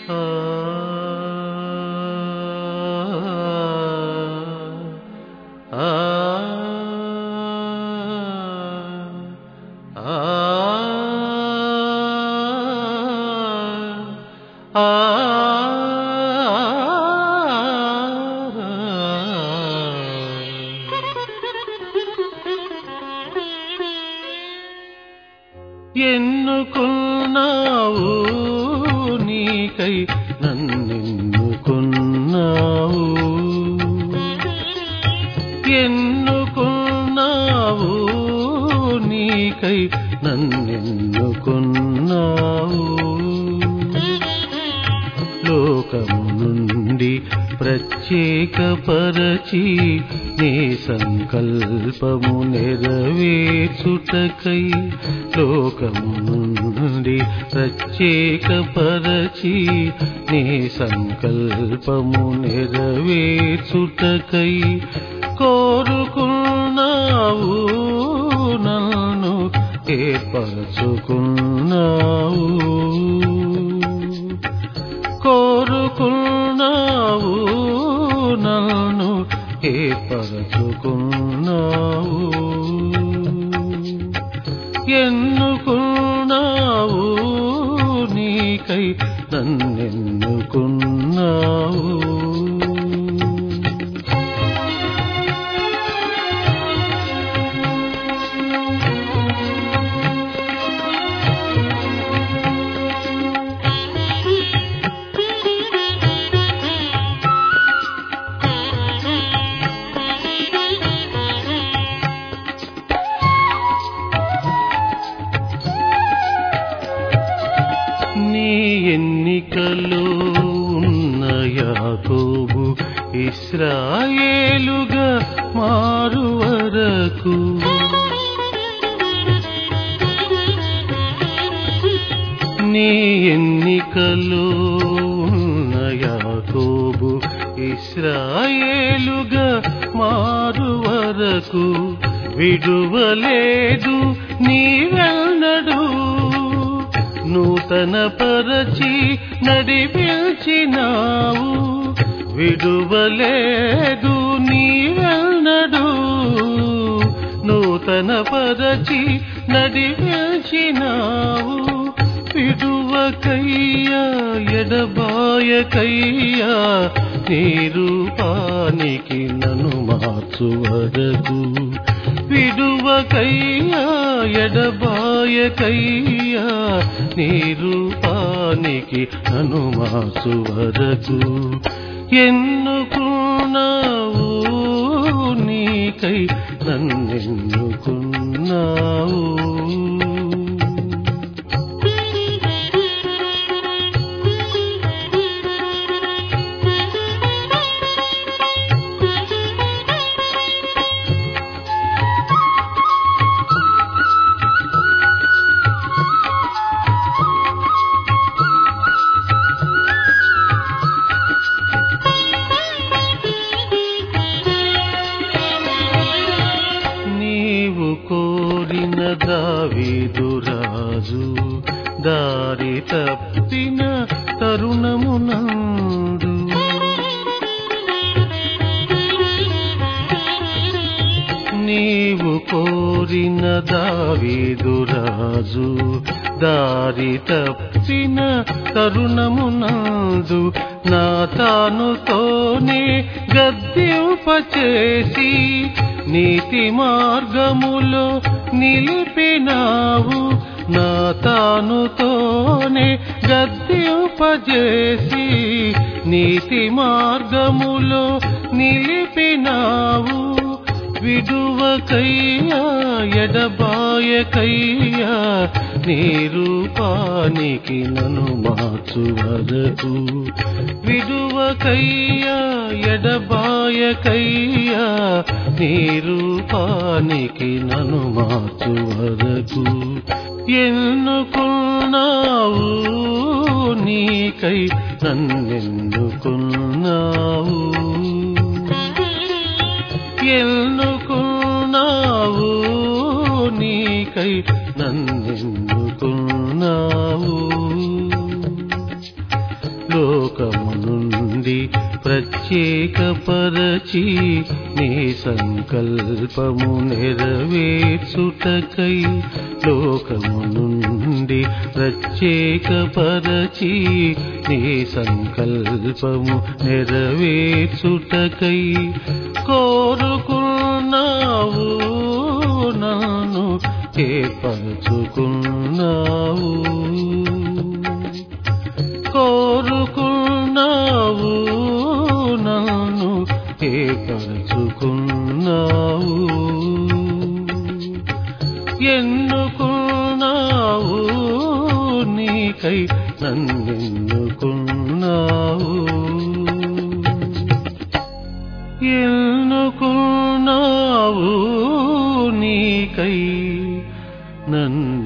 ఆ ఆ ఎన్నుకున్నావు నీకై నన్నెన్నుకున్నావు ఎన్నుకున్నావు నీకై నన్నెన్నుకున్నావు లోకము నుండి ప్రత్యేకపరచి నీ సంకల్పము నెరవేర్చుటకై లోకము నుండి ప్రత్యేకపరచి నీ సంకల్పము నెరవేర్చుటకై కోరుకున్నావు నన్ను ఏర్పరచుకున్నావు కోరుకున్నావు నన్ను ఏర్పరచుకున్నావు ఎన్నుకున్నావు నీకై నన్నెన్నుకున్నావు నీ ఎన్నికలో ఉన్న యాకోబు ఇస్రాయేలుగా మారు వరకు నీ ఎన్నికలో ఉన్న యాకోబు ఇస్రాయేలుగా మారు వరకు విడువలేదు నీవెన్నడు నూతన పరచి నడిపించినావు విడువలేదు నీవెన్నడు నూతన పరచి నడిపించినావు విడువకయ్యా ఎడబాయకయ్యా నీ రూపానికి నన్ను మార్చు వరకు విడువకయ్యా ఎడబాయకయ్యా నీ రూపానికి నన్ను మార్చు వరకు ఎన్నుకున్నావు నీకై నన్నెన్నుకున్నావు నీవు కోరిన దావీదు రాజు దారి తప్పిన తరుణమునందు నీవు కోరిన దావీదు రాజు దారి తప్పిన తరుణమునందు నా తానుతోనే గద్దెంపచేసి నీతి మార్గములో నిలిపినావు నా తానుతోనే గద్దెంపజేసి నీతి మార్గములో నిలిపినావు విడువకయ్యా ఎడబాయకయ్యా నీ రూపానికి నన్ను మార్చు వరకు విడువకయ్యా ఎడబాయకయ్యా నీ రూపానికి నన్ను మార్చు వరకు ఎన్నుకున్నావు నీకై నన్నెన్నుకున్నావు ఎన్నుకున్నావు నీకై నన్నెన్నుకున్నావు లోకము నుండి ప్రత్యేకపరచి నీ సంకల్పము నెరవేర్చుటకై లోకము నుండి ప్రత్యేకపరచి నీ సంకల్పము నెరవేర్చుటకై కోరుకున్నావు నన్ను ఏర్పరచుకున్నావు కోరుకున్నావు నన్ను ఏర్పరచుకున్నావు ఎన్నుకున్నావు నీకై నన్నెన్నుకున్నావు ఎన్నుకున్నావు నీకై నన్ను